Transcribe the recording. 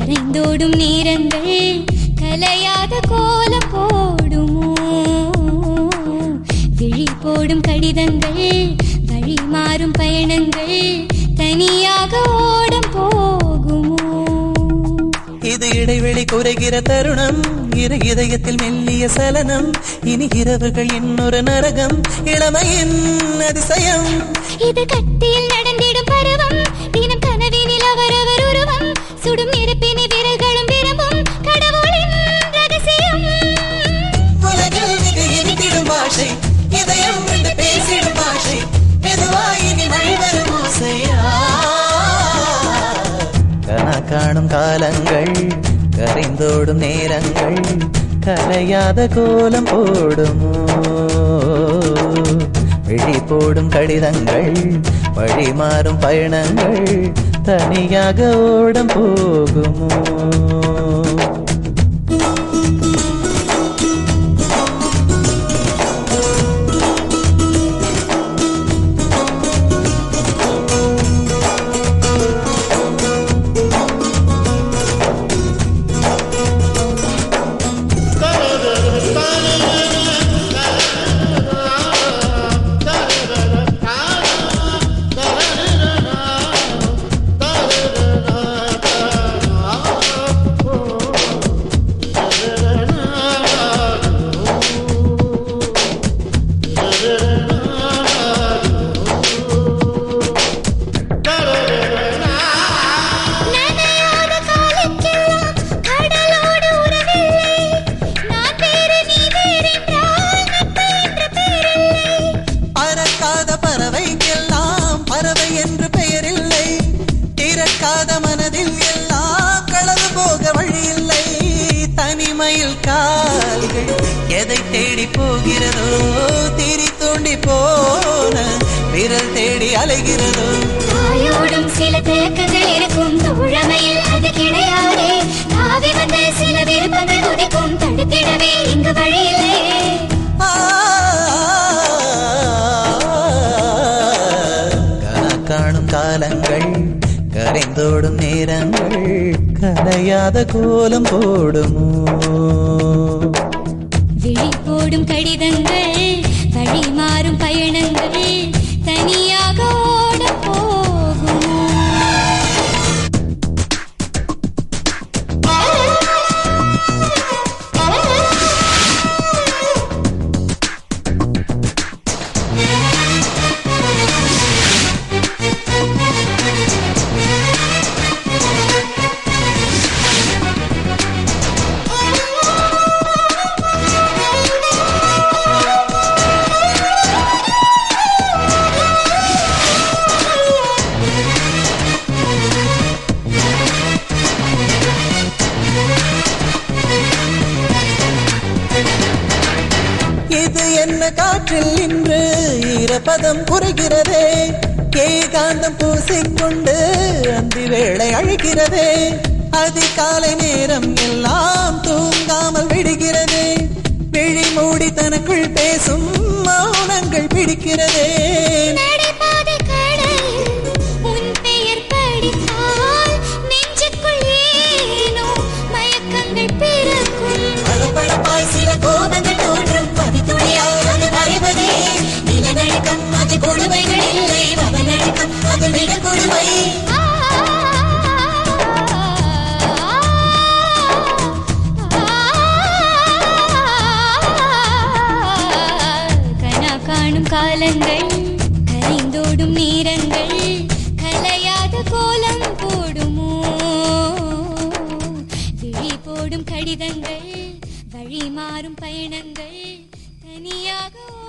கரைந்தோடும் நேரங்கள் கலையாத கோலம் போடுமோ விழி போடும் கடிதங்கள் வழி மாறும் பயணங்கள் தனியாக ஓடம் போகுமோ இது இடைவெளி குறைகிற தருணம் இரு இதயத்தில் மெல்லிய சலனம் இனி இரவுகள் இன்னொரு நரகம் இளமையின் அதிசயம் இது கட்டியில் நடந்திடும் பருவம் தினம் கனவினில் அவரவர் உருவம் சுடும் நெருப்பினி விரல்களும் விரும்பும் கடவுளின் ரகசியம் உலகில் மிக இனித்திடும் பாஷை இதயம் என்று பேசிடும் பாஷை மெதுவாயினி வழிவரும் ஓசையா கனா காணும் காலங்கள் கரைந்தோடும் நேரங்கள் கரையாத கோலம் போடுமோ விழி போடும் கடிதங்கள் வழி மாறும் பயணங்கள் தனியாக ஓடம் போகுமோ நனையாத காலுக்கெல்லாம் கடலோடு உறவில்லை நான் வேறு நீ வேறென்றால் நட்பு என்ற பெயரில்லை பறக்காத பறவைக்கெல்லாம் பறவை என்று பெயரில்லை திறக்காத மனதில் எல்லாம் களவு போக வழியில்லை தனிமையில் கால்கள் எதை தேடி போகிறதோ திரி தூண்டி போன விரல் தேடி அலைகிறதோ தாயோடும் சில தேக்கங்கள் இருக்கும் தோழமையில் அது கிடையாதே தாவி வந்த சில விருப்பங்கள் உதைக்கும் தடுத்திடவே இங்கு வழியில்லை ஆ, கனா காணும் காலங்கள் கரைந்தோடும் நேரங்கள் கரையாத கோலம் போடுமோ விழி போடும் கடிதங்கள் வழி மாறும் பயணங்கள் தனியாக ஓட போகுமோ இது என்ன காற்றில் இன்று ஈரப்பதம் குறைகிறதே ஏகாந்தம் பூசிக்கொண்டு அந்தி வேளை அழைக்கிறதே அதிகாலை நேரம் எல்லாம் தூங்காமல் விடுகிறதே விழி மூடி தனக்குள் பேசும் மௌனங்கள் பிடிக்கிறதே நடைபாதை கடலில் உன் பெயர் படித்தால் நெஞ்சுக்குள் ஏனோ மயக்கங்கள் பிறக்கும் பளபளப்பாய் சில கோபங்கள் தோன்றும் பதித்துளியால் அது மறைவதே நிலநடுக்கம் அது கொடுமைகள் இல்லை அவநடுக்கம் அது விட கொடுமை ஆ, கனா காணும் காலங்கள் கரைந்தோடும் நேரங்கள் கலையாத கோலம் போடுமோ விழி போடும் கடிதங்கள் வழி மாறும் பயணங்கள் தனியாக